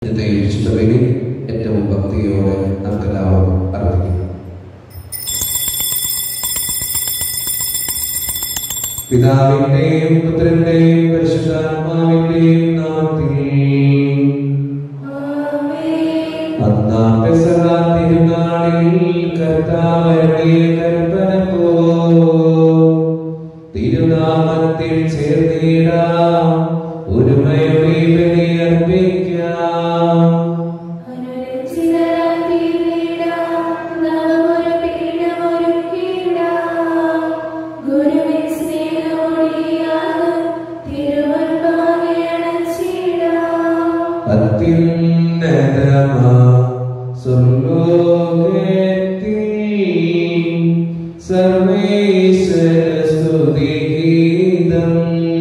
ഇന്നത്തെ ഈ വിശുദ്ധബലി ഏറ്റവും ഭക്തിയോടെ നമുക്കെല്ലാവരും അർപ്പിക്കും പിതാവിന്റെയും പുത്രന്റെയും പരിശുദ്ധാത്മാവിന്റെയും നാമത്തിൽ ഒന്നാമത്തെ സഭാ തിരുനാളിൽ കർത്താവരുടെ കൽപ്പന പോ തിരുനാമത്തിൽ ചേർന്നിടാം ഒരുമയുടെ ബലിയർപ്പിക്കാം അത്യുന്നതമാ സ്വർലോകത്തിൽ സർവേശ്വര സ്തുതിഗീതം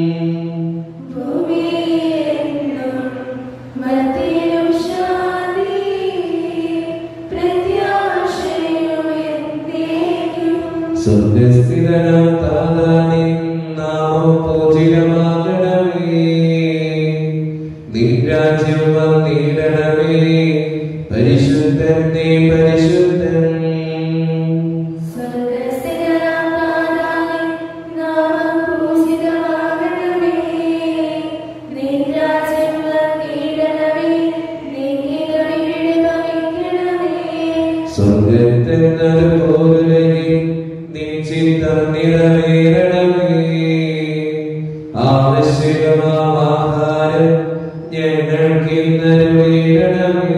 സ്വർഗസ്ഥിതനാം താതാനിൻ നാമം പൂജിതമാകണമേ നിൻ രാജ്യം വന്നിടണമേ പരിശുദ്ധൻ നീ പരിശുദ്ധൻ സ്വർഗത്തെന്നതുപോലെ നീ ചിത്തം നിറവേറണമേ ആവശ്യകമാം ആഹാരം ഞങ്ങൾക്കിന്നരുളേണമേ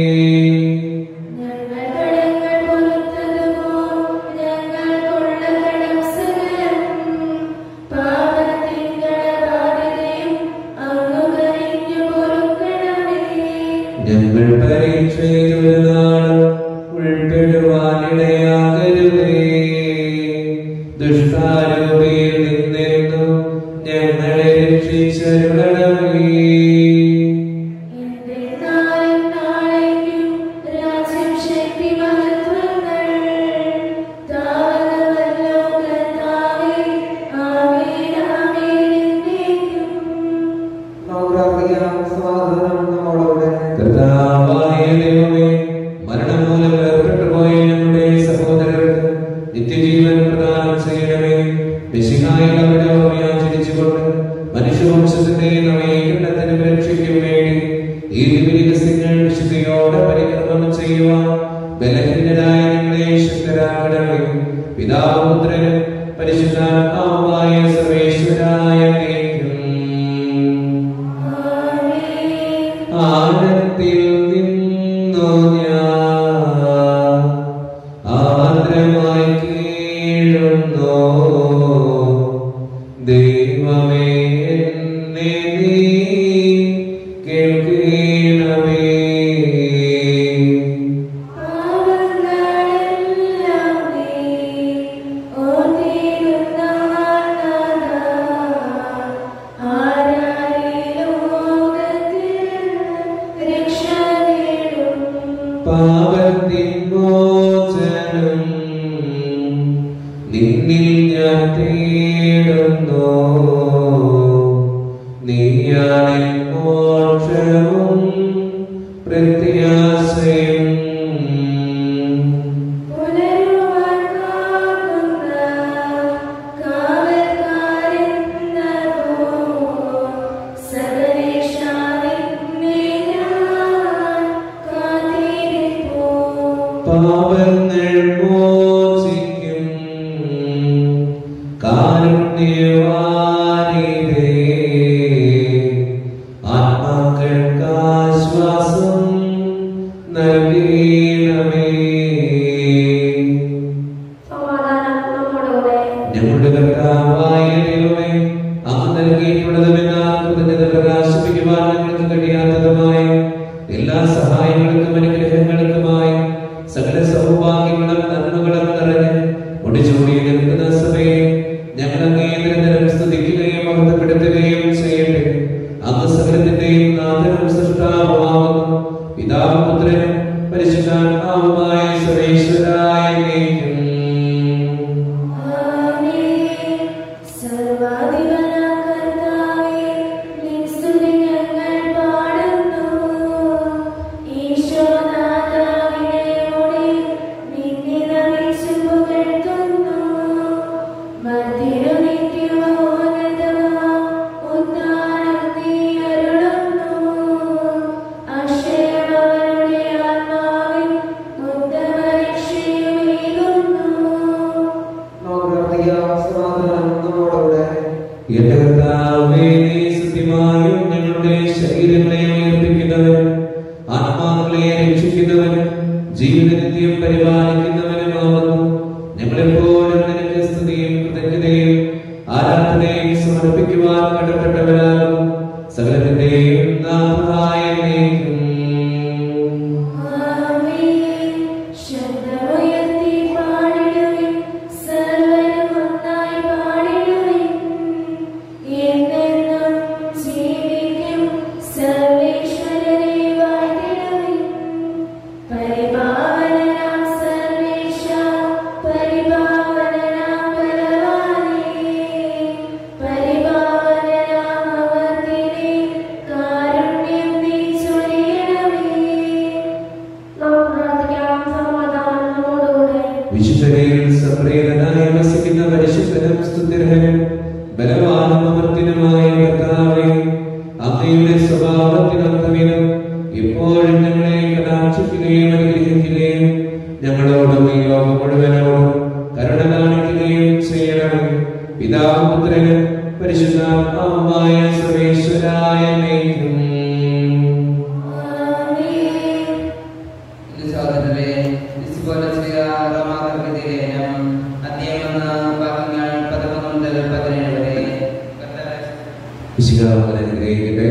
ഞങ്ങൾ പരീക്ഷയിലൊരു നാൾ ഉൾപ്പെടുവാനിടയാകരുതേ ദുഷ്ടാരൂപിയിൽ നിന്നെന്നും ഞങ്ങളെ രക്ഷിച്ചരുളണമേ കർത്താവായ ദൈവമേ മരണം മൂലം വേർപെട്ടു പോയ ഞങ്ങളുടെ സഹോദരർക്ക് നിത്യജീവൻ പ്രദാനം ചെയ്യണമേ മിശിഹായിൽ അവരുടെ ഓർമ്മ ആചരിച്ചുകൊണ്ട് മനുഷ്യവംശത്തിന്റെ നവീകരണത്തിന് രക്ഷയ്ക്കും വേണ്ടി ഈ ദിവ്യരഹസ്യങ്ങൾ വിശുദ്ധിയോടെ പരിക്രമണം ചെയ്യുവാൻ ബലഹീനരായ ഞങ്ങളെ ശക്തരാക്കണമേ പിതാവ് പുത്രനും പരിശുദ്ധാത്മാവുമായ സർവേശ്വരായ ദൈവം ആഴത്തിൽ നിന്നു ഞാൻ ആർദ്രമായി കീഴുന്നു ദൈവമേ എന്നെ നീ കേൾക്കണമേ പാപത്തിൻ മോചനം നിന്നിൽ ഞാൻ തേടുന്നു നീയാണ് മോക്ഷവും പ്രത്യാശയും പാപങ്ങൾ മോചിക്കും കാരുണ്യവാനിതേ ആത്മാക്കൾക്ക് ആശ്വാസം നൽകണമേ ഞങ്ങളുടെ കർത്താവായ ദൈവമേ അങ്ങ് നൽകിയിട്ടുള്ളതുമെന്നാൽ കൃതജ്ഞത പ്രകാശിപ്പിക്കുവാൻ ഞങ്ങൾക്ക് കഴിയാത്തതുമായ എല്ലാ സഹായങ്ങൾക്കും അനുഗ്രഹങ്ങൾക്കുമായി സകല സൗഭാഗ്യങ്ങളും നന്മകളും നിറഞ്ഞ് ഒടിച്ചോടി നിൽക്കുന്ന സഭയെ ഞങ്ങൾ അങ്ങേ നിരന്തരം സ്തുതിക്കുകയും മഹത്വപ്പെടുത്തുകയും ചെയ്യട്ടെ അങ്ങ് സകലത്തിന്റെയും നാഥനും സൃഷ്ടാവുമാകുന്നു പിതാവും പുത്രനും പരിശുദ്ധാത്മാവുമായ സർവേശ്വരായ ദൈവം. സർവാധിപനാം കർത്താവേ, നിൻ സ്തുതി ഞങ്ങൾ പാടുന്നു നിത്യം പരിപാലിക്കുന്നവനുമാകുന്നു ഞങ്ങളെപ്പോഴും നിനക്ക് സ്തുതിയും കൃതജ്ഞതയും ആരാധനയും സമർപ്പിക്കുവാൻ കടപ്പെട്ടവരാകും സകലത്തിന്റെയും നാഥായ നീക്കും ആമേൻ ശബ്ദമുയർത്തി പാടിടുവിൻ സർവ്വരും ഒന്നായി പാടിടുവിൻ എന്നെന്നും ജീവിക്കും സർവേശ്വരനെ വാഴ്ത്തിടുവിൻ പരിപാവനനാം സർവേശ പരിപാവനനാം ബലവാനേ പരിപാവനനാം അവർത്തിനെ കാരുണ്യം നീ ചൊരിയണമേ നാം പ്രാർത്ഥിക്കാം സമാധാനം നമ്മോടുകൂടെ വിശുദ്ധരയിൽ സപ്രിയനായി വസിക്കുന്ന പരിശുദ്ധനും സ്തുതിരനും ബലവാനും അമർത്തിനുമായ കർത്താവേ അങ്ങയുടെ സ്വഭാവത്തിനൊത്തവിധം എപ്പോഴും ഞങ്ങളെ കടാക്ഷിക്കുകയും അനുഗ്രഹിക്കുകയും ഞങ്ങളോടും ഈ ലോകം മുഴുവനോടും കരുണ കാണിക്കുകയും ചെയ്യണമേ പിതാവും പുത്രനും പരിശുദ്ധാത്മാവുമായ സർവേശ്വരായ നയിക്കും ആമേൻ ഇത് സഹോദരരെ ഇതുപോലെ ചെയ്ത റോമാകൃതിയിലേനം അധ്യായം ഒന്ന് ഭാഗങ്ങൾ പതിമൂന്ന് മുതൽ പതിനേഴ് വരെ കർത്താവേ, വിശുദ്ധാത്മാവിനെ അനുഗ്രഹിക്കട്ടെ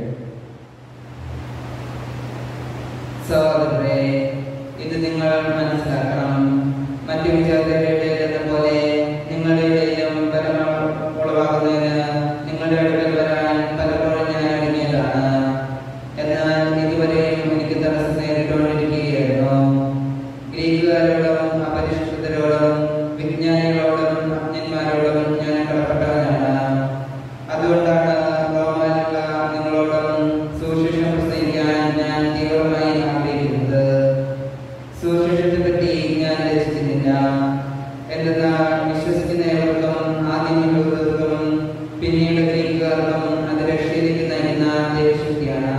സഹോദരരെ ഇത് നിങ്ങൾ മനസ്സിലാക്കണം മറ്റു വിചാരങ്ങളുടേതെന്ന പോലെ നിങ്ങളുടെ ഇടയിലും ബലം ഉളവാകുന്നതിന് നിങ്ങളുടെ അടുക്കൽ വരാൻ പലപ്പോഴും ഞാൻ ഒരുങ്ങിയതാണ് എന്നാൽ ഇതുവരെയും എനിക്ക് തടസ്സം നേരിട്ടുകൊണ്ടിരിക്കുകയായിരുന്നു ഗ്രീക്കുകാരോടും അപരിഷ്കൃതരോടും വിജ്ഞാനികളോടും അജ്ഞന്മാരോടും ഞാൻ കടപ്പെട്ടവനാണ് അതുകൊണ്ടാണ് റോമാനുള്ള നിങ്ങളോടും സുവിശേഷം പ്രസംഗിക്കാൻ ഞാൻ തീവ്രമായി ആഗ്രഹിക്കുന്നത് സുവിശേഷത്തെ പറ്റി ഞാൻ രചിക്കുന്നില്ല എന്തെന്നാൽ വിശ്വസിക്കുന്ന ഏവർക്കും ആദ്യം യഹൂദർക്കും പിന്നീട് ഗ്രീക്കുകാർക്കും അത് രക്ഷയിലേക്ക് നയിക്കുന്ന ദൈവശക്തിയാണ്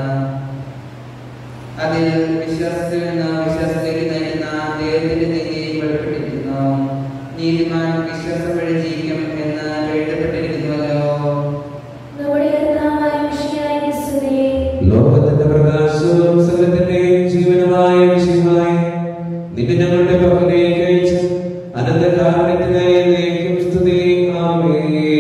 അതിൽ വിശ്വാസത്തിൽ നിന്ന് വിശ്വാസത്തിലേക്ക് നയിക്കുന്ന ദൈവത്തിന്റെ നീതി വെളിപ്പെട്ടിരിക്കുന്നു നീതിമാൻ വിശ്വാസം വഴി ജീവിക്കും എന്ന് എഴുതപ്പെട്ടിരിക്കുന്നുവല്ലോ നമ്മുടെ കർത്താവായ മിശിഹായെ സ്തുതി ലോകത്തിന്റെ പ്രകാശവും സകലത്തിന്റെയും ജീവനുമായ വിഷയമായി നിന്നെ ഞങ്ങളുടെ പക്കലേക്ക് അയച്ച് അനന്തകാരണത്തിനായി നീക്കും സ്തുതി ആമേ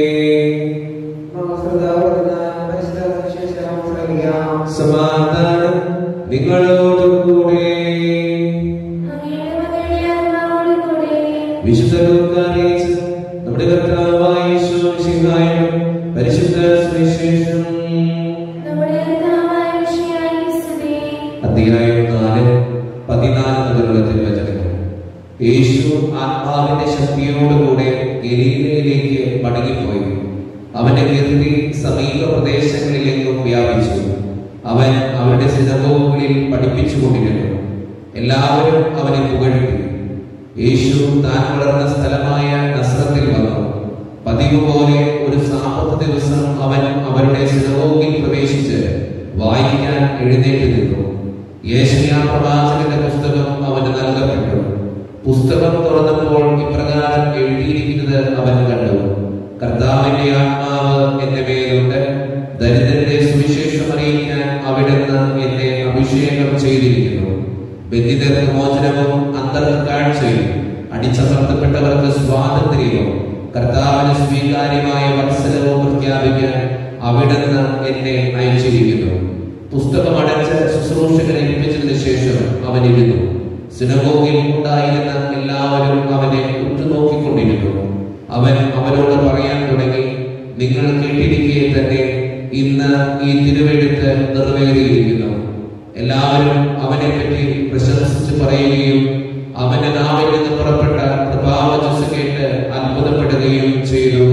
സമാധാനം നിങ്ങളോടും കൂടെ അങ്ങയുടെ മകളുടെ ആത്മാവോടുകൂടെ വിശുദ്ധ ലൂക്കാറിയിച്ച് നമ്മുടെ കർത്താവായ യേശു മിശിഹായും പരിശുദ്ധ സുവിശേഷം നമ്മുടെ കർത്താവായ മിശിഹായെ സ്തുതി അധ്യായം നാല് പതിനാല് മുതലുള്ള തിരുവചനങ്ങൾ യേശു ആത്മാവിന്റെ ശക്തിയോടുകൂടെ ഗലീലയിലേക്ക് മടങ്ങിപ്പോയി അവന്റെ കീർത്തി സമീപ പ്രദേശങ്ങളിലേക്കും വ്യാപിച്ചു അവൻ അവരുടെ സിനഗോഗുകളിൽ പഠിപ്പിച്ചുകൊണ്ടിരുന്നു എല്ലാവരും അവനെ പുകഴ്ത്തി യേശു താൻ വളർന്ന സ്ഥലമായ നസ്രത്തിൽ വന്നു പതിവ് പോലെ ഒരു സാപത്ത് ദിവസം അവൻ അവരുടെ സിനഗോഗിൽ പ്രവേശിച്ച് വായിക്കാൻ എഴുന്നേറ്റ് നിന്നു യേശയാ പ്രവാചകന്റെ പുസ്തകം അവന് നൽകപ്പെട്ടു പുസ്തകം തുറന്നപ്പോൾ ഇപ്രകാരം എഴുതിയിരിക്കുന്നത് അവൻ കണ്ടു കർത്താവിന്റെ ആത്മാവ് എന്റെ മേലുണ്ട് ദരിദ്രന്റെ സുവിശേഷം അറിയിക്കാൻ അവിടുന്ന് എന്നെ അഭിഷേകം ചെയ്തിരിക്കുന്നു ബന്ധിതർക്ക് മോചനവും അന്തർക്ക് കാഴ്ചയും അടിച്ചമർത്തപ്പെട്ടവർക്ക് സ്വാതന്ത്ര്യവും കർത്താവിന് സ്വീകാര്യമായ വത്സരവും പ്രഖ്യാപിക്കാൻ അവിടുന്ന് എന്നെ അയച്ചിരിക്കുന്നു പുസ്തകം അടച്ച് ശുശ്രൂഷകരെ ഏൽപ്പിച്ചതിന് ശേഷം അവൻ ഇരുന്നു സിനഗോഗിൽ ഉണ്ടായിരുന്ന എല്ലാവരും അവനെ ഉറ്റുനോക്കിക്കൊണ്ടിരുന്നു അവൻ അവരോട് പറയാൻ തുടങ്ങി നിങ്ങൾ കേട്ടിരിക്കെ തന്നെ ഇന്ന് ഈ തിരുവെഴുത്ത് നിറവേറിയിരിക്കുന്നു എല്ലാവരും അവനെ പറ്റി പ്രശംസിച്ച് പറയുകയും അവന്റെ നാവിൽ നിന്ന് പുറപ്പെട്ട പ്രഭാവജസ് കേട്ട് അത്ഭുതപ്പെടുകയും ചെയ്തു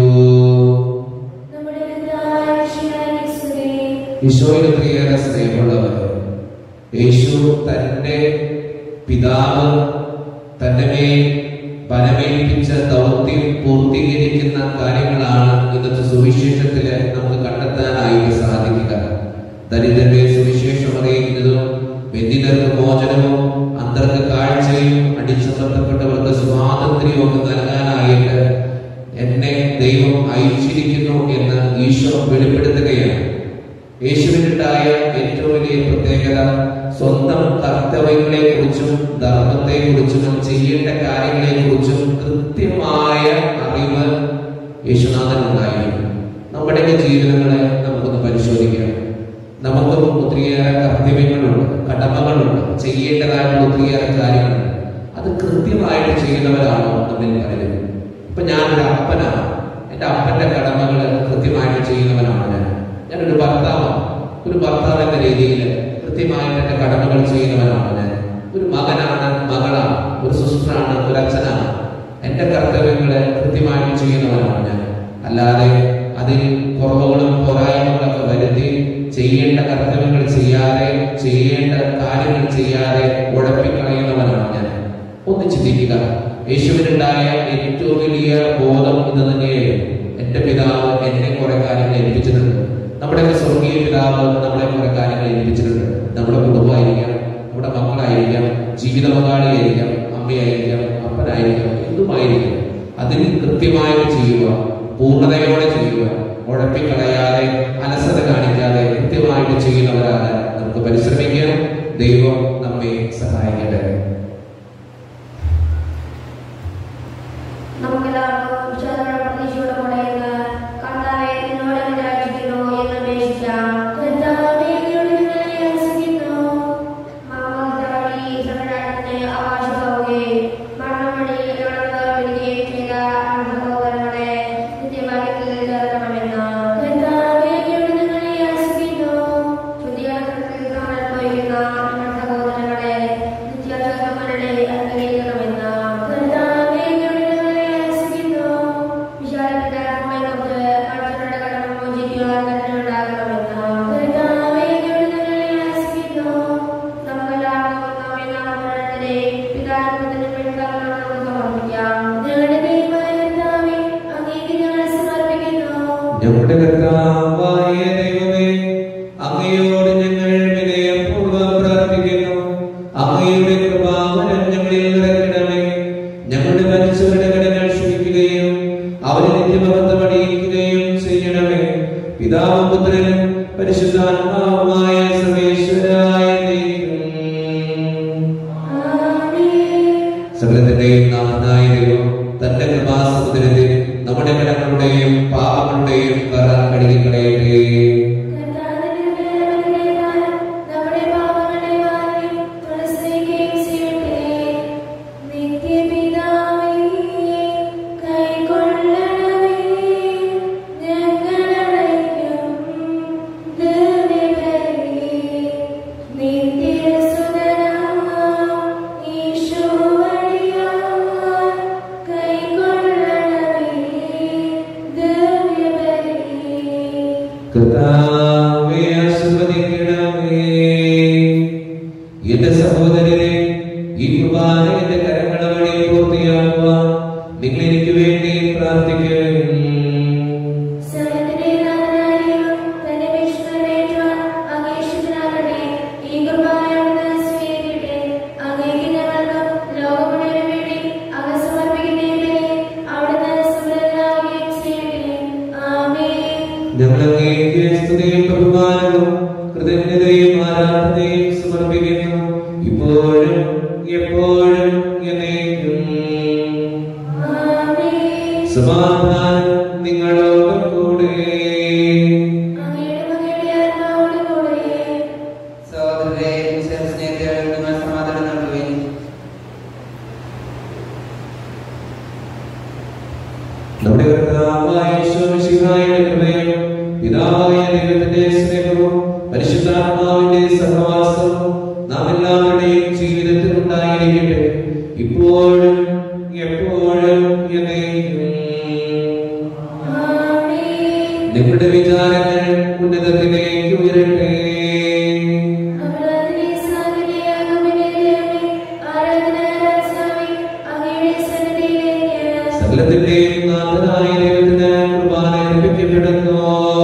നമ്മുടെ കർത്താവായ മിശിഹായെ സ്തുതി ഈശോയിൽ പ്രിയേറെ സ്നേഹമുള്ളവർ യേശു തന്റെ പിതാവ് തന്റെ മേൽ പരമേൽപ്പിച്ച ദൗത്യം പൂർത്തീകരിക്കുന്ന കാര്യങ്ങളാണ് ഇന്നത്തെ സുവിശേഷത്തില് നമുക്ക് കണ്ടെത്താനായിട്ട് സാധിക്കുക ദരിദ്രന്റെ സുവിശേഷം അറിയിക്കുന്നതും ബന്ധിതർക്ക് മോചനവും അന്തർക്ക് കാഴ്ചയും അടിച്ചമർത്തപ്പെട്ടവർക്ക് സ്വാതന്ത്ര്യവും ഒക്കെ നൽകാനായിട്ട് എന്നെ ദൈവം അയച്ചിരിക്കുന്നു എന്ന് ഈശോ വെളിപ്പെടുത്തുകയാണ് യേശുവിനുണ്ടായ ഏറ്റവും വലിയ പ്രത്യേകത സ്വന്തം കർത്തവ്യങ്ങളെ കുറിച്ചും ധർമ്മത്തെ കുറിച്ചും ചെയ്യേണ്ട കാര്യങ്ങളെ കുറിച്ചും കൃത്യമായ അറിവ് യേശുനാഥൻ ഉണ്ടായിരുന്നു നമ്മുടെയൊക്കെ ജീവിതങ്ങളെ നമുക്കൊന്ന് പരിശോധിക്കാം നമുക്കും ഒത്തിരിയേറെ കർത്തവ്യങ്ങളുണ്ട് കടമകളുണ്ട് ചെയ്യേണ്ടതായിട്ടുള്ള ഒത്തിരിയേറെ കാര്യങ്ങളുണ്ട് അത് കൃത്യമായിട്ട് ചെയ്യുന്നവരാണോ നമ്മിൽ പലരും ഇപ്പൊ ഞാനൊരു അപ്പനാണ് എൻ്റെ അപ്പന്റെ കടമകൾ കൃത്യമായിട്ട് ചെയ്യുന്നവനാണ് ഞാൻ ഞാനൊരു ഭർത്താവാണ് ഒരു ഭർത്താവ് എന്ന രീതിയിൽ കൃത്യമായിട്ട് എൻ്റെ കടമകൾ ചെയ്യുന്നവനാണ് ഞാൻ ഒരു മകനാണ് മകളാണ് ഒരു സിസ്റ്ററാണ് ഒരു അച്ഛനാണ് എൻ്റെ കർത്തവ്യങ്ങളെ കൃത്യമായിട്ട് ചെയ്യുന്നവനാണ് ഞാൻ അല്ലാതെ അതിൽ കുറവുകളും പോരായ്മകളൊക്കെ വരുത്തി ചെയ്യേണ്ട കർത്തവ്യങ്ങൾ ചെയ്യാതെ ചെയ്യേണ്ട കാര്യങ്ങൾ ചെയ്യാതെ ഉഴപ്പിക്കളയുന്നവനാണ് ഞാൻ ഒന്ന് ചിന്തിക്കുക യേശുവിനുണ്ടായ ഏറ്റവും വലിയ ബോധം ഇത് തന്നെയായിരുന്നു എന്റെ പിതാവ് എന്നെ കുറെ കാര്യങ്ങൾ ഏൽപ്പിച്ചിട്ടുണ്ട് നമ്മുടെ സ്വർഗീയ പിതാവ് നമ്മളെ കുറെ കാര്യങ്ങൾ ഏൽപ്പിച്ചിട്ടുണ്ട് നമ്മുടെ കുടുംബമായിരിക്കാം നമ്മുടെ മക്കളായിരിക്കാം ജീവിത പങ്കാളിയായിരിക്കാം അമ്മയായിരിക്കാം അപ്പനായിരിക്കാം എന്തുമായിരിക്കാം അതിൽ കൃത്യമായിട്ട് ചെയ്യുക പൂർണ്ണതയോടെ ചെയ്യുക ഉഴപ്പിക്കളയാതെ അലസത കാണിക്കാതെ കൃത്യമായിട്ട് ചെയ്യുന്നവരാകാൻ നമുക്ക് പരിശ്രമിക്കാം ദൈവം നമ്മെ സഹായിക്കട്ടെ നമുക്കെല്ലാവർക്കും വിശ്വാസമുള്ള പ്രതീക്ഷയോടെ കൂടെ ഇന്ന് കർത്താവെ നിന്നോട് ഞാൻ യാചിക്കുന്നു എന്ന് അപേക്ഷിക്കാം. കർത്താവേ, നിന്നോട് ഞങ്ങൾ യാചിക്കുന്നു. മാമോദിസ വഴി സകലജാതത്തിന് അവകാശമാവുകയും മരണം വഴി ഞങ്ങൾക്ക് വിളിക്കുകയും ചെയ്ത നമ്മുടെ സഹോദരങ്ങളെ നിത്യഭാഗ്യത്തിൽ ചേർക്കണമെന്ന്. കർത്താവേ, നിന്നോട് ഞങ്ങൾ യാചിക്കുന്നു. ശുദ്ധീകരണത്തിൽ സമർപ്പിക്കുന്ന നമ്മുടെ സഹോദരങ്ങളെ നിത്യാശ്വാസങ്ങളുടെ അംഗീകരിക്കണമെന്ന്. കർത്താവേ, നിന്നോട് ഞങ്ങൾ യാചിക്കുന്നു. വിശാലത്തിന്റെ ആത്മാവിനൊത്ത് മനുഷ്യരുടെ കടമ മോചിക്കുവാൻ കരുണയുണ്ടാകണമെന്ന്. കർത്താവേ, നിന്നോട് ഞങ്ങൾ യാചിക്കുന്നു. നമുക്കെല്ലാവർക്കും നമ്മെ നാമമുള്ളവരുടെ പിതാവിനും പിതാവിനും നമുക്ക് സമർപ്പിക്കാം. ഞങ്ങളുടെ ദൈവമായ കർത്താവേ, അങ്ങേക്ക് ഞങ്ങൾ സമർപ്പിക്കുന്നു ഞങ്ങളുടെ കർത്താവായ ദൈവമേ അങ്ങയോട് ഞങ്ങൾ വിനയപൂർവ്വം പ്രാർത്ഥിക്കുന്നു അങ്ങയുടെ കൃപാവരം ഞങ്ങളിൽ നിറയ്ക്കണമേ ഞങ്ങളുടെ മരിച്ചവരുടെ കടങ്ങൾ ക്ഷമിക്കുകയും അവരെ നിത്യമബന്ധം അണിയിക്കുകയും ചെയ്യണമേ പിതാവും പുത്രനും പരിശുദ്ധാത്മാവുമായ സർവേശ്വരായ ദൈവം ആമേൻ സകലത്തിന്റെയും നാഥനായ ദൈവം തന്റെ കൃപാസമുദ്രത്തിൽ നമ്മുടെ കടങ്ങളുടെയും പാപങ്ങളുടെയും കറ കഴുകിക്കളയട്ടെ നമ്മുടെ പാപങ്ങളെ മാറി തുളസിക്കുകയും ചെയ്യട്ടെ നിത്യപിതാവേ കൈക്കൊള്ളണമേ ഞങ്ങളടയ്ക്കും ദിവ്യബലി നിത്യസുതനാം ഈശോ വഴിയാൽ കൈക്കൊള്ളണമേ ദിവ്യബലി കർത്താവേ ആശീർവദിക്കണമേ എന്റെ സഹോദരരെ ഈ കുർബാന എന്റെ കരങ്ങളെ വഴി പൂർത്തിയാക്കുവാൻ നിങ്ങൾ എനിക്ക് വേണ്ടി പ്രാർത്ഥിക്കണം സകലത്തിന്റെ നാഥനായ തന്റെ വിഷ്ണുവേറ്റുവാൻ അങ്ങേശുദ്ധനാകട്ടെ. ഈ കുർബാന അവിടുന്ന് സ്വീകരിക്കട്ടെ. അങ്ങേക്ക് ഞങ്ങൾക്കും ലോകം മുഴുവനും വേണ്ടി അങ്ങ് സമർപ്പിക്കുന്ന ഈ ബലി അവിടുന്ന് സമൃദ്ധനാവുകയും ചെയ്യട്ടെ. ആമേൻ. ഞങ്ങൾ അങ്ങേക്ക് സ്തുതിയും ബഹുമാനവും കൃതജ്ഞതയും ആരാധനയും സമർപ്പിക്കുന്നു ഇപ്പോഴും എപ്പോഴും എന്നേക്കും ആമേൻ. സമാധാനം നിങ്ങളോട് കൂടെ അങ്ങയുടെ മകയുടെ ആത്മാവോടുകൂടെ സഹോദരരെ ഈശ്വര സ്നേഹത്തെ നിങ്ങൾ സമാധാനം നൽകുകയും നമ്മുടെ കർത്താവായ യേശുമിശിഹായുടെ കൃപയും പിതാവായ ദൈവത്തിന്റെ സ്നേഹവും പരിശുദ്ധാത്മാവിന്റെ സഹവാസവും നാം എല്ലാവരുടെയും ജീവിതത്തിൽ ഉണ്ടായിരിക്കട്ടെ ഇപ്പോഴും എപ്പോഴും എന്നേക്കും ആമേൻ. നിങ്ങളുടെ വിചാരങ്ങൾ ഉന്നതത്തിലേക്ക് ഉയരട്ടെ അപരാധിനെ സാഗരിയാകുമെന്നേ ദൈവമേ, ആരാധന രാജാവേ, അങ്ങയുടെ സന്നിധിയിലേക്ക് സകലത്തിന്റെയും നാഥനായ ദൈവത്തിന് കുർബാന അർപ്പിക്കപ്പെടുന്നു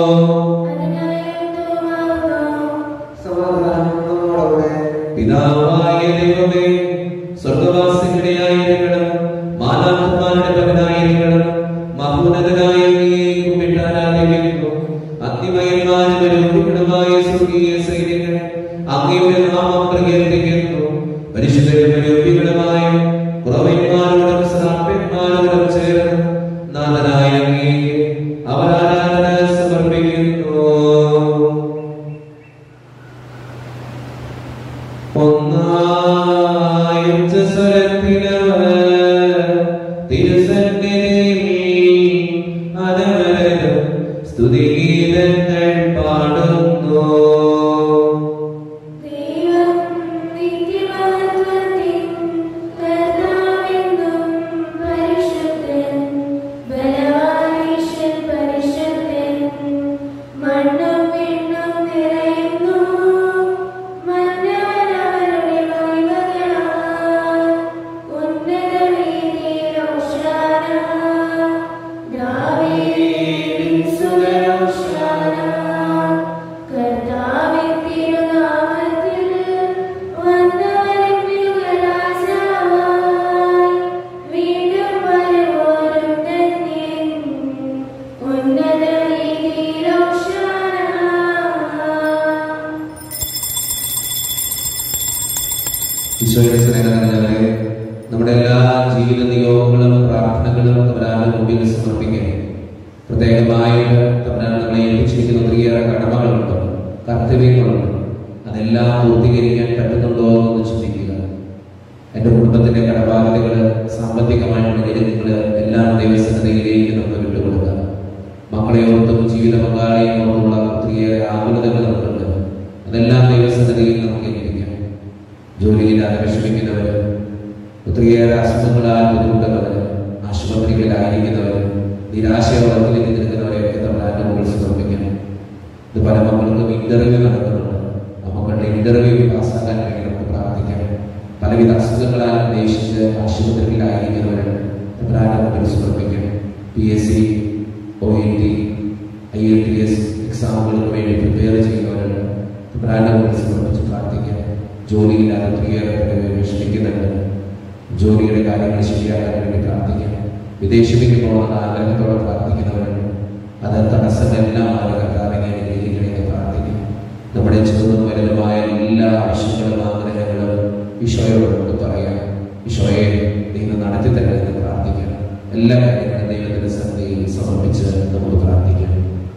സമാധാനത്തോടെ പിതാവായ ദൈവമേ സ്വർഗവാസികളുടെ ആയിരങ്ങളും മാതാപിതാക്കളുടെ പകനായിരിക്കണം മഹോന്നതനായ നീയെ കുമ്പിട്ട് ആരാധിക്കുന്നു അഗ്നിമയന്മാരും രോഗികളുമായ നാമം പ്രകീർത്തിക്കുന്നു പരിശുദ്ധരും യോഗ്യങ്ങളുമായ കുറവന്മാരോടും ശ്രാപ്യന്മാരോടും ചേർന്ന് നാഥനായ അങ്ങേക്ക് അവർ ആരാധന സമർപ്പിക്കുന്നു ഒന്നായുച്ച സ്വരത്തിലവർ തിരുസന്നിധിയിൽ അനവരനും സ്തുതിഗീതങ്ങൾ പാടുന്നു ദൈവം നിത്യമഹത്വത്തിൻ കർത്താവെന്നും പരിശുദ്ധൻ ബലവാനീശൻ പരിശുദ്ധൻ മണ്ണും വിണ്ണും നിറയുന്നു മന്നവനവരുടെ മഹിമകളാൽ ഉന്നത വീതിയിൽ ഓശാന ദാവീദിൻ സുതരോശാന കർത്താവിൻ തിരുനാമത്തിൽ വന്നവൻ യുഗരാജാവായി വീണ്ടും വരുവോരും ധന്യൻ ഉന്നത വീതിയിൽ ഓശാന ഈശോയുടെ സ്നേഹങ്ങളെ നമ്മുടെ എല്ലാ ജീവിത നിയോഗങ്ങളും പ്രാർത്ഥനകളും തമ്പരാന്റെ മുമ്പിൽ സമർപ്പിക്കണേ പ്രത്യേകമായിട്ട് തമ്പരാൻ നമ്മളെ ഏൽപ്പിച്ചിരിക്കുന്ന ഒത്തിരിയേറെ കടമകളുണ്ട് കർത്തവ്യങ്ങളുണ്ട് അതെല്ലാം പൂർത്തീകരിക്കാൻ പറ്റുന്നുണ്ടോ എന്ന് ചിന്തിക്കുക എൻ്റെ കുടുംബത്തിന്റെ കടബാധ്യതകൾ സാമ്പത്തികമായിട്ടുള്ള നിങ്ങൾ എല്ലാം ദൈവസന്നതയിലേക്ക് നമുക്ക് വിട്ടുകൊടുക്കുക മക്കളെ ഓർത്തും ജീവിത പങ്കാളിയെ ഓർത്തുള്ള ഒത്തിരിയേറെ ആകുലതകൾ നമുക്കുണ്ട് അതെല്ലാം ദൈവസന്നതയിൽ നമുക്ക് ഏൽപ്പിക്കാം ജോലിയില്ലാതെ വിഷമിക്കുന്നവര് ഒത്തിരിയേറെ അസുഖങ്ങളാൽ ബുദ്ധിമുട്ടുന്നവര് ആശുപത്രികളിലായിരിക്കുന്നവര് നിരാശയോടത്തിലേക്ക് നിൽക്കുന്നവരെയൊക്കെ നമ്മൾ ആരുടെ മുകളിൽ സമർപ്പിക്കണം ഇത് പല മക്കൾക്കും ഇന്റർവ്യൂ നടക്കുന്നുണ്ട് ആ മക്കളുടെ ഇന്റർവ്യൂ പാസ്സാക്കാൻ വേണ്ടി നമുക്ക് പ്രാർത്ഥിക്കാം പലവിധ അസുഖങ്ങളാൽ ദേശിച്ച് ആശുപത്രികളിലായിരിക്കുന്നവര് നമ്മൾ ആരുടെ മുകളിൽ സമർപ്പിക്കണം P S C O N T I L T S എക്സാമുകൾക്ക് വേണ്ടി പ്രിപ്പയർ ചെയ്യുന്നവരുണ്ട് നമ്മൾ ആരുടെ മുകളിൽ സമർപ്പിച്ച് പ്രാർത്ഥിക്കാം ജോലിയില്ലാതെ ഒത്തിരിയേറെ പേര് വിഷമിക്കുന്നുണ്ട് ജോലിയുടെ കാര്യങ്ങൾ ശരിയാക്കാൻ വേണ്ടി പ്രാർത്ഥിക്കാം വിദേശത്തേക്ക് പോകുന്ന ആഗ്രഹത്തോടെ പ്രാർത്ഥിക്കുന്നവരുണ്ട് അത് തടസ്സമെല്ലാം ആയ കർത്താവിനെ അനുഗ്രഹിക്കണമെന്ന് പ്രാർത്ഥിക്കും നമ്മുടെ ചെറുതും വലുതുമായ എല്ലാ ആവശ്യങ്ങളും ആഗ്രഹങ്ങളും ഈശോയോട് നമുക്ക് പറയാം ഈശോയെ ദൈവം നടത്തി തരണമെന്ന് പ്രാർത്ഥിക്കാം എല്ലാ കാര്യങ്ങളും ദൈവത്തിന്റെ സന്നിധിയിൽ സമർപ്പിച്ച് നമുക്ക് പ്രാർത്ഥിക്കാം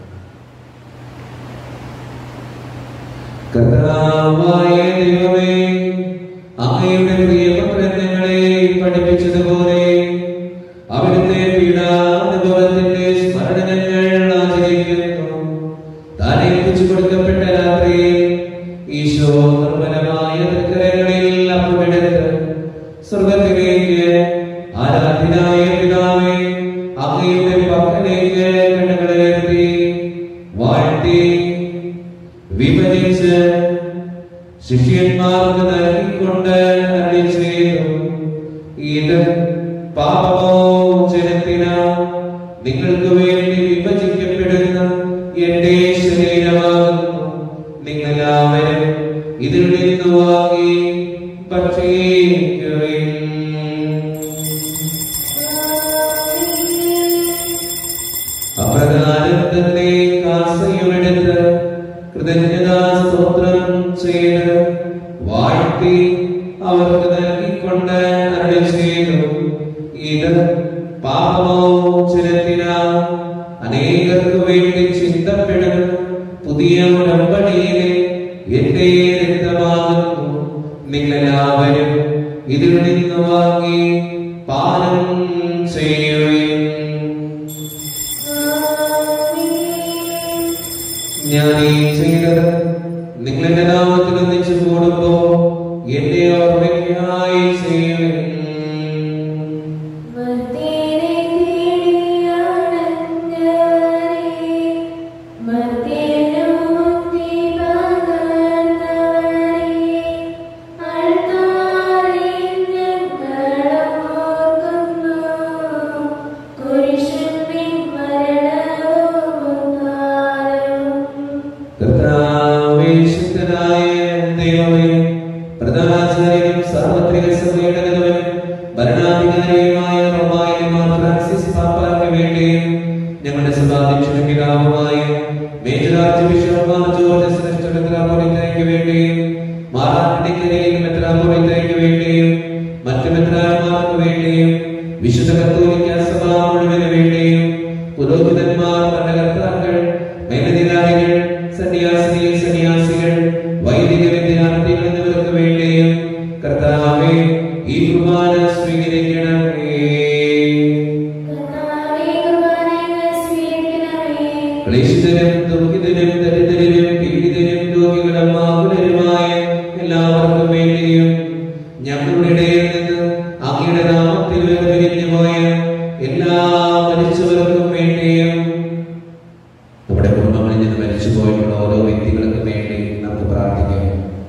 കർത്താവായ ദൈവമേ അങ്ങയുടെ പ്രിയപുത്രൻ ഞങ്ങളെ പഠിപ്പിച്ചതുപോലെ അവിടുത്തെ പീഡാനുഭവത്തിന്റെ സ്മരണ ഞങ്ങൾ ആചരിക്കുന്നു താൻ ഏൽപ്പിച്ചു കൊടുക്കപ്പെട്ട രാത്രിയിൽ ഈശോ നിർമ്മലമായ തൃക്കരങ്ങളിൽ അപ്പമെടുത്ത് സ്വർഗത്തിലേക്ക് ആരാധനായ പിതാവേ അങ്ങയുടെ പക്കലേക്ക് കണ്ണുകളുയർത്തി വാഴ്ത്തി വിഭജിച്ച് ശിഷ്യന്മാർക്ക് നൽകിക്കൊണ്ട് അരുളി ചെയ്തു ഇത് പാപമോചനത്തിന നിങ്ങൾക്ക് വേണ്ടി വിഭജിക്കപ്പെടുന്ന എന്റെ ശരീരമാകുന്നു നിങ്ങളെല്ലാവരും ഇതിൽ നിന്ന് വാങ്ങി ഭക്ഷിക്കുവിൻ അപ്രകാരം തന്നെ കാസയുമെടുത്ത് കൃതജ്ഞതാ സ്തോത്രം ചെയ്ത് വാഴ്ത്തി അവർക്ക് നൽകിക്കൊണ്ട് അരുളി ചെയ്തു ഇത് പാപമോചനത്തിന അനേകർക്ക് വേണ്ടി ചിന്തപ്പെടുന്ന പുതിയ ഉടമ്പടിയിലെ എന്റെ രക്തമാകുന്നു നിങ്ങളെല്ലാവരും ഇതിൽ നിന്ന് വാങ്ങി പാനം ചെയ്യുവിൻ ഞാൻ ഈ ചെയ്തത് നിങ്ങളുടെ നാമത്തിൽ ഒന്നിച്ചു കൂടുമ്പോ എന്റെ ഓർമ്മയ്ക്കായി ചെയ്യുവിൻ മർത്യനെ തേടിയാണെന്നവരെ, മർത്യനോക്തി പകർന്നവരെ, അൾത്താരയിൽ ഞങ്ങളോർക്കുന്നു. കുരിശിൻ മരണവും കർത്താവേശുദ്ധനായ ദൈവമേ പ്രധാനാചാര്യനും സാർവത്രിക സഭയുടെ ഗതവനും ഭരണാധികാരിയുമായ റോമായിലെ മാർ ഫ്രാൻസിസ് പാപ്പായ്ക്ക് വേണ്ടിയും ഞങ്ങളുടെ സഭാധ്യക്ഷന പിതാവുമായ major archbishop Mar George ശ്രേഷ്ഠ മെത്രാപ്പൊലീത്തയ്ക്ക് വേണ്ടിയും മാറാട്ടിക്കരയിൽ മെത്രാപൊലിത്തയ്ക്ക് വേണ്ടിയും മറ്റു മെത്രാന്മാർക്ക് വേണ്ടിയും വിശുദ്ധ കത്തോലിക്ക സഭ മുഴുവന് വേണ്ടിയും പുരോഹിതന്മാർ ഭരണകർത്താക്കൾ മേലധികാരികൾ സന്യാസിനി സന്യാസികൾ വൈദിക വിദ്യാർത്ഥികൾ എന്നിവർക്ക് വേണ്ടിയും കർത്താവെ ഈ കുർബാന സ്വീകരിക്കണമേ കർത്താവേ കുർബാനയെ സ്വീകരിക്കണമേ ക്ലേശിതരും ദുഃഖിതരും ദരിദ്രരും പീഡിതരും രോഗികളും ആകുലരുമായ എല്ലാവർക്കും വേണ്ടിയും ഞങ്ങളുടെ ഇടയിൽ നിന്ന് അങ്ങയുടെ നാമത്തിൽ വേർപിരിഞ്ഞു പോയ എല്ലാ മരിച്ചവർക്കും വേണ്ടിയും നമ്മുടെ കുടുംബങ്ങളിൽ നിന്ന് മരിച്ചു പോയിട്ടുള്ള ഓരോ വ്യക്തികൾക്കും വേണ്ടി നമുക്ക് പ്രാർത്ഥിക്കാം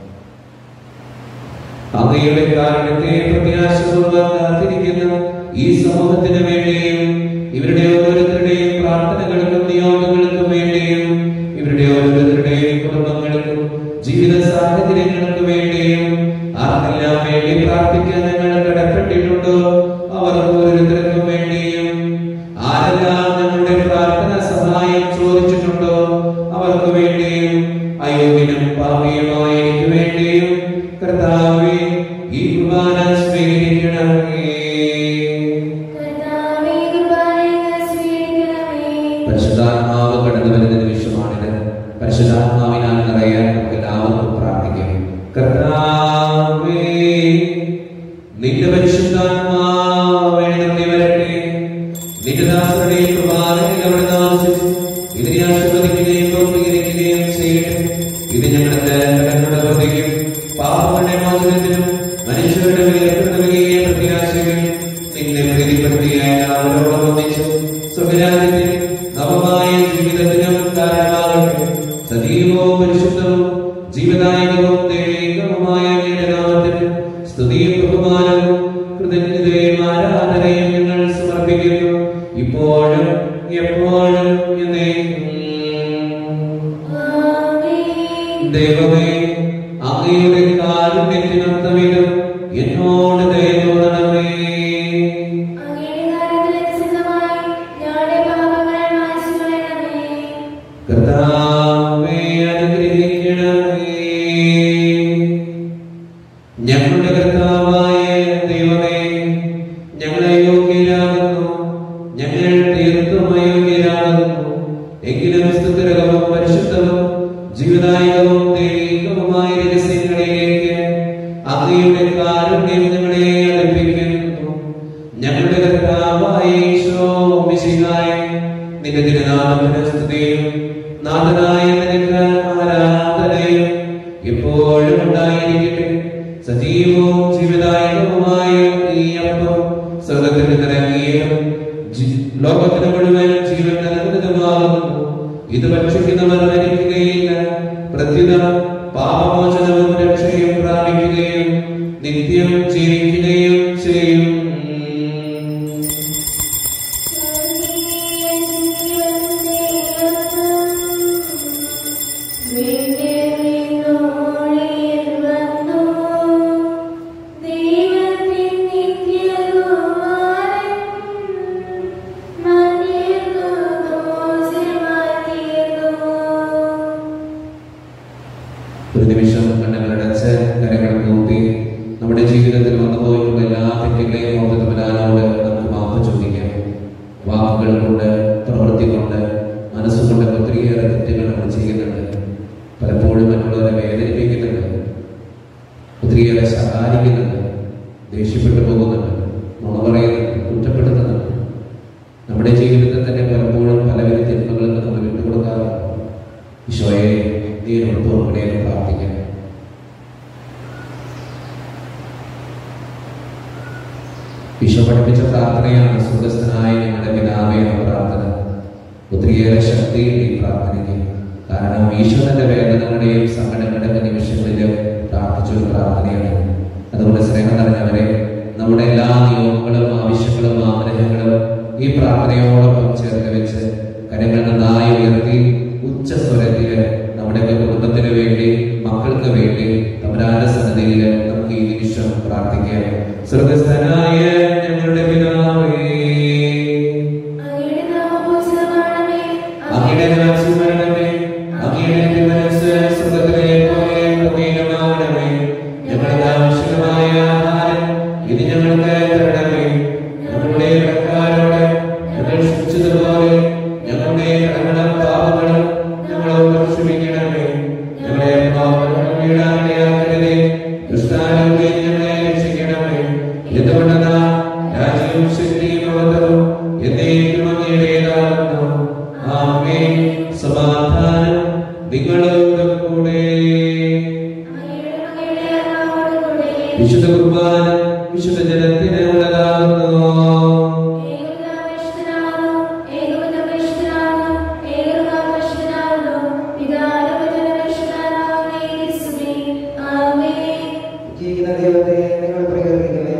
അങ്ങയുടെ കാരണത്തെ പ്രത്യാശപൂർവ്വം കാത്തിരിക്കുന്ന ഈ സമൂഹത്തിന് വേണ്ടിയും ഇവരുടെ ഓരോരുത്തരുടെയും പ്രാർത്ഥനകൾക്കും നിയോഗങ്ങൾക്കും വേണ്ടിയും ഇവരുടെ ഓരോരുത്തരുടെയും കുടുംബങ്ങൾക്കും ജീവിത സാഹചര്യങ്ങൾക്ക് വേണ്ടിയും ആർക്കെല്ലാം വേണ്ടി പ്രാർത്ഥിക്കാൻ ഞങ്ങൾ കടപ്പെട്ടിട്ടുണ്ടോ അവർക്ക് ഓരോരുത്തർക്കും വേണ്ടിയും ആരെല്ലാം ഞങ്ങളുടെ പ്രാർത്ഥന സഹായം ചോദിച്ചിട്ടുണ്ടോ അവർക്ക് വേണ്ടിയും അയോഗ്യനും പാപിയുമായ എനിക്ക് വേണ്ടിയും കർത്താവേ ഈ കുർബാന സ്വീകരിക്കണമേ കർത്താവേ കുർബാനയെ സ്വീകരിക്കണമേ പരിശുദ്ധാത്മാവ് കടന്നു വരുന്ന നിമിഷമാണിത് പരിശുദ്ധാത്മാവിനാൽ നിറയാൻ നമുക്ക് എല്ലാവർക്കും പ്രാർത്ഥിക്കാം കർത്താവേ നിന്റെ പരിശുദ്ധാത്മാവ് എഴുന്നള്ളി വരട്ടെ നിന്റെ ദാസരുടെ കുർബാനയിൽ അവിടെ താമസിച്ചു ഇതിനെ ആശീർവദിക്കുകയും പ്രവർത്തിക്കുകയും ചെയ്യട്ടെ ഇത് ഞങ്ങളുടെ കടങ്ങളുടെ പ്രതിക്കും പാപങ്ങളുടെ മോചനത്തിനും മനുഷ്യരുടെ വിലപ്പെടുത്തുകയെ പ്രത്യാശകൾ നിന്നെ പ്രീതിപ്പെടുത്തിയ എല്ലാവരോടും ഒന്നിച്ചു സ്വകരാജ്യത്തിൽ നവമായ ജീവിതത്തിനും കാരണമാകട്ടെ സജീവവും പരിശുദ്ധവും ജീവദായകവും ദൈവികവുമായ അങ്ങയുടെ നാമത്തിന് സ്തുതിയും ബഹുമാനവും കൃതജ്ഞതയും ആരാധനയും ഞങ്ങൾ സമർപ്പിക്കുന്നു ഇപ്പോഴും എപ്പോഴും എന്നേക്കും ആമേൻ ദൈവമേ അങ്ങയുടെ കാരുണ്യത്തിനൊത്തവിധം എന്നോട് ദയ തോന്നണമേ അങ്ങയുടെ കാര്യത്തിനനുസൃതമായി ഞങ്ങളുടെ പാപങ്ങൾ മായ്ച്ചു കളയണമേ കർത്താവേ അനുഗ്രഹിക്കണമേ ഞങ്ങളുടെ കർത്താവായ ദൈവമേ ഞങ്ങളെ യോഗ്യരാകുന്നു ഞങ്ങൾ തീർത്തും അയോഗ്യരാകുന്നു എങ്കിലും സ്തുതിരകവും പരിശുദ്ധവും ജീവദായകവും ദൈവികവുമായ രഹസ്യങ്ങളിലേക്ക് അങ്ങയുടെ കാരുണ്യം ഞങ്ങളെ അടുപ്പിക്കുന്നു ഞങ്ങളുടെ കർത്താവായ ഈശോ മിശിഹായ നിന്റെ തിരുനാമത്തിന് സ്തുതിയും നാഥനായ നിനക്ക് ആരാധനയും എപ്പോഴും ഉണ്ടായിരിക്കട്ടെ സജീവവും ജീവദായകവുമായ ഈ അപ്പം സ്വർഗത്തിൽ നിന്നിറങ്ങിയ ജി- ലോകത്തിന് മുഴുവൻ ജീവൻ നൽകുന്നതുമാകുന്നു ഇത് ഭക്ഷിക്കുന്നവർ മരിക്കുകയില്ല പ്രത്യുത പാപമോചനവും രക്ഷയും പ്രാപിക്കുകയും നിത്യം ജീവിക്കുകയും ചെയ്യും ഒരു നിമിഷം കണ്ണുകളടച്ച് കരങ്ങൾ കൂട്ടി നമ്മുടെ ജീവിതത്തിൽ വന്നുപോയിട്ടുള്ള എല്ലാ തെറ്റുകളെയും ഓർത്തവനാനോട് നമുക്ക് മാപ്പ് ചോദിക്കാം വാക്കുകൾ കൊണ്ട് പ്രവൃത്തി കൊണ്ട് മനസ്സുകൊണ്ട് ഒത്തിരിയേറെ തെറ്റുകൾ നമ്മൾ ചെയ്യുന്നുണ്ട് പലപ്പോഴും മറ്റുള്ളവരെ വേദനിപ്പിക്കുന്നുണ്ട് ഒത്തിരിയേറെ ശകാരിക്കുന്നുണ്ട് ദേഷ്യപ്പെട്ടു പോകുന്നുണ്ട് നുണ പറയുന്നുണ്ട് കുറ്റപ്പെടുത്തുന്നുണ്ട് നമ്മുടെ ജീവിതത്തിൽ തന്നെ പലപ്പോഴും പലവിധ തിന്മകൾക്ക് നമ്മൾ വിട്ടുകൊടുക്കാറുണ്ട് ഈശോയെ നീ എന്നോട് പുറപ്പെടെ പ്രാർത്ഥിക്കാം ഈശോ പഠിപ്പിച്ച പ്രാർത്ഥനയാണ് സ്വർഗസ്ഥനായ ഞങ്ങളുടെ പിതാവേ എന്ന പ്രാർത്ഥന ഒത്തിരിയേറെ ശക്തിയുണ്ട് ഈ പ്രാർത്ഥനയ്ക്ക് കാരണം ഈശ്വരന്റെ വേദനകളുടെയും സങ്കടങ്ങളുടെയും നിമിഷങ്ങളിൽ പ്രാർത്ഥിച്ചൊരു പ്രാർത്ഥനയാണ് അതുകൊണ്ട് സ്നേഹം നിറഞ്ഞവരെ നമ്മുടെ എല്ലാ നിയോഗങ്ങളും ആവശ്യങ്ങളും ആഗ്രഹങ്ങളും ഈ പ്രാർത്ഥനയോടൊപ്പം ചേർത്ത് വെച്ച് കരങ്ങൾ നന്നായി ഉയർത്തി ഉച്ചസ്വരത്തില് നമ്മുടെ കുടുംബത്തിന് വേണ്ടി മക്കൾക്ക് വേണ്ടി തമരാന്റെ സന്നദ്ധയിൽ നമുക്ക് ഈ നിമിഷം പ്രാർത്ഥിക്കാം സ്വർഗസ്ഥനായ ഞങ്ങളുടെ പിതാവേ അങ്ങയുടെ രാജ്യം വരണമേ അങ്ങയുടെ തിരുമനസ്സ് സ്വർഗ്ഗത്തിലെ പോലെ ഭൂമിയിലുമാകണമേ കാലങ്ങളിൽ ഞങ്ങളെ രക്ഷിക്കണമേ എന്തുകൊണ്ടെന്നാ രാജ്യവും ശക്തിയും അവതവും എന്നേക്കും അങ്ങയുടേതാകുന്നു ആമേ സമാധാനം നിങ്ങളോട് കൂടെ വിശുദ്ധ കുർബാന വിശുദ്ധ ജനത്തിന് ഉള്ളതാകുന്നു ജീവിത ദൈവത്തെ നിങ്ങൾ പ്രകീർത്തിക്കണേ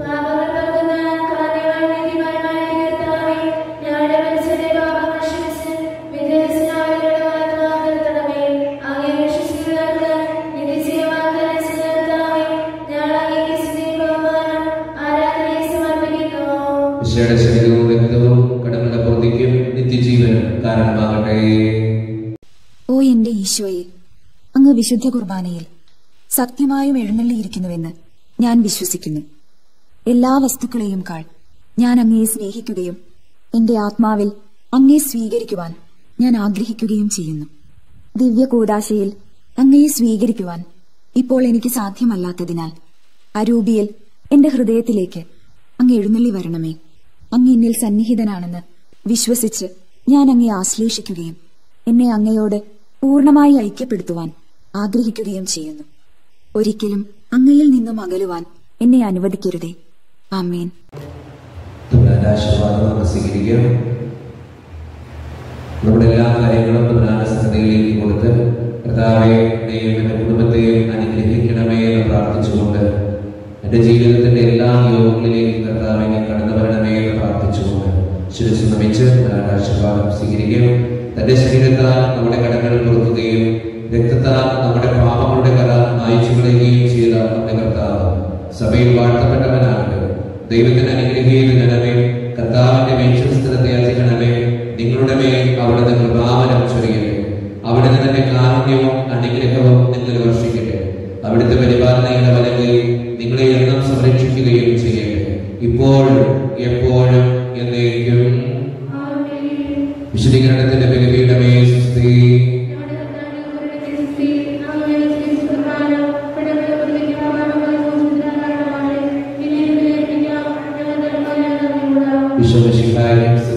വിശയുടെ ശരീരവും രക്തവും കടങ്ങളുടെ പ്രവൃത്തിക്കും നിത്യജീവനും കാരണമാകട്ടെ ഓ എന്റെ ഈശോയെ അങ്ങ് വിശുദ്ധ കുർബാനയിൽ സത്യമായും എഴുന്നള്ളിയിരിക്കുന്നുവെന്ന് ഞാൻ വിശ്വസിക്കുന്നു എല്ലാ വസ്തുക്കളെയും കാൾ ഞാൻ അങ്ങയെ സ്നേഹിക്കുകയും എന്റെ ആത്മാവിൽ അങ്ങയെ സ്വീകരിക്കുവാൻ ഞാൻ ആഗ്രഹിക്കുകയും ചെയ്യുന്നു ദിവ്യ കൂതാശയിൽ അങ്ങയെ സ്വീകരിക്കുവാൻ ഇപ്പോൾ എനിക്ക് സാധ്യമല്ലാത്തതിനാൽ അരൂപിയിൽ എന്റെ ഹൃദയത്തിലേക്ക് അങ്ങ് എഴുന്നള്ളി വരണമേ അങ്ങ് എന്നിൽ സന്നിഹിതനാണെന്ന് വിശ്വസിച്ച് ഞാൻ അങ്ങയെ ആശ്ലേഷിക്കുകയും എന്നെ അങ്ങയോട് പൂർണ്ണമായി ഐക്യപ്പെടുത്തുവാൻ ആഗ്രഹിക്കുകയും ചെയ്യുന്നു ഒരിക്കലും അങ്ങയിൽ നിന്നും അകലുവാൻ എന്നെ അനുവദിക്കരുതേ ആമേൻ തമ്പുരാന്റെ ആശീർവാദം നമുക്ക് സ്വീകരിക്കാം നമ്മുടെ എല്ലാ കാര്യങ്ങളും തമ്പുരാന്റെ സന്നദ്ധയിലേക്ക് കൊടുത്ത് കർത്താവെ ദൈവം എന്റെ കുടുംബത്തെയും അനുഗ്രഹിക്കണമേ എന്ന് പ്രാർത്ഥിച്ചുകൊണ്ട് എന്റെ ജീവിതത്തിന്റെ എല്ലാ യോഗങ്ങളിലേക്കും കർത്താവെ നീ കടന്നു വരണമേ എന്ന് പ്രാർത്ഥിച്ചുകൊണ്ട് ശിരസ് നമിച്ച് തമ്പുരാന്റെ ആശീർവാദം സ്വീകരിക്കും തന്റെ ശരീരത്താൽ നമ്മുടെ കടങ്ങൾ പൊറുക്കുകയും രക്തത്താൽ നമ്മുടെ പാപങ്ങളുടെ കഥ മായ്ച്ചു കളയുകയും ചെയ്ത നമ്മുടെ കർത്താവ് സഭയിൽ വാഴ്ത്തപ്പെട്ടവനാകട്ടെ ദൈവത്തിന് അനുഗ്രഹീത ജനമേ കർത്താവിന്റെ മേശസ്ഥലത്തെ അധികണമേ നിങ്ങളുടെ മേൽ അവിടുന്ന് കൃപാവനം ചൊരിയട്ടെ അവിടുന്ന് തന്നെ കാരുണ്യവും അനുഗ്രഹവും നിങ്ങൾ വർഷിക്കട്ടെ അവിടുത്തെ പരിപാലനയുടെ വലങ്ങളിൽ നിങ്ങളെ എന്നും സംരക്ഷിക്കുകയും ചെയ്യട്ടെ ഇപ്പോഴും എപ്പോഴും എന്നേക്കും വിശദീകരണത്തിന്റെ ബലിപീഠമേ സ്ത്രീ വിശ്വശിഹായും